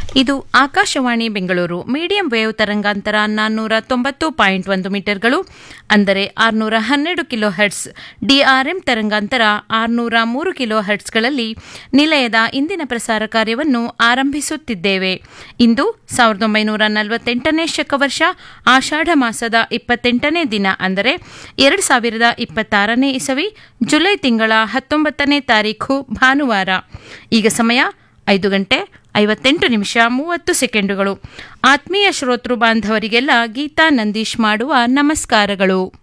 ಇದು Akashvani Bengaluru medium wave ತರಂಗಾಂತರ ನಾನ್ನೂರ ತೊಂಬತ್ತು ಪಾಯಿಂಟ್ ಒಂದು ಮೀಟರ್ಗಳು ಅಂದರೆ ಆರುನೂರ ಹನ್ನೆರಡು ಕಿಲೋ ಹರ್ಟ್ಸ್ ಡಿಆರ್ಎಂ ತರಂಗಾಂತರ ಆರುನೂರ ಮೂರು ಕಿಲೋ ಹರ್ಟ್ಸ್ಗಳಲ್ಲಿ ನಿಲಯದ ಇಂದಿನ ಪ್ರಸಾರ ಕಾರ್ಯವನ್ನು ಆರಂಭಿಸುತ್ತಿದ್ದೇವೆ ಇಂದು ಸಾವಿರದ ಒಂಬೈನೂರ ನಲವತ್ತೆಂಟನೇ ಶಕವರ್ಷ ಆಷಾಢ ಮಾಸದ ಇಪ್ಪತ್ತೆಂಟನೇ ದಿನ ಅಂದರೆ ಎರಡು ಸಾವಿರದ ಇಪ್ಪತ್ತಾರನೇ ಇಸವಿ ಜುಲೈ ತಿಂಗಳ ಹತ್ತೊಂಬತ್ತನೇ ತಾರೀಖು ಭಾನುವಾರ ಈಗ ಸಮಯ ಐದು ಗಂಟೆ ಐವತ್ತೆಂಟು ನಿಮಿಷ ಮೂವತ್ತು ಸೆಕೆಂಡುಗಳು ಆತ್ಮೀಯ ಶ್ರೋತೃ ಬಾಂಧವರಿಗೆಲ್ಲ ಗೀತಾ ನಂದೀಶ್ ಮಾಡುವ ನಮಸ್ಕಾರಗಳು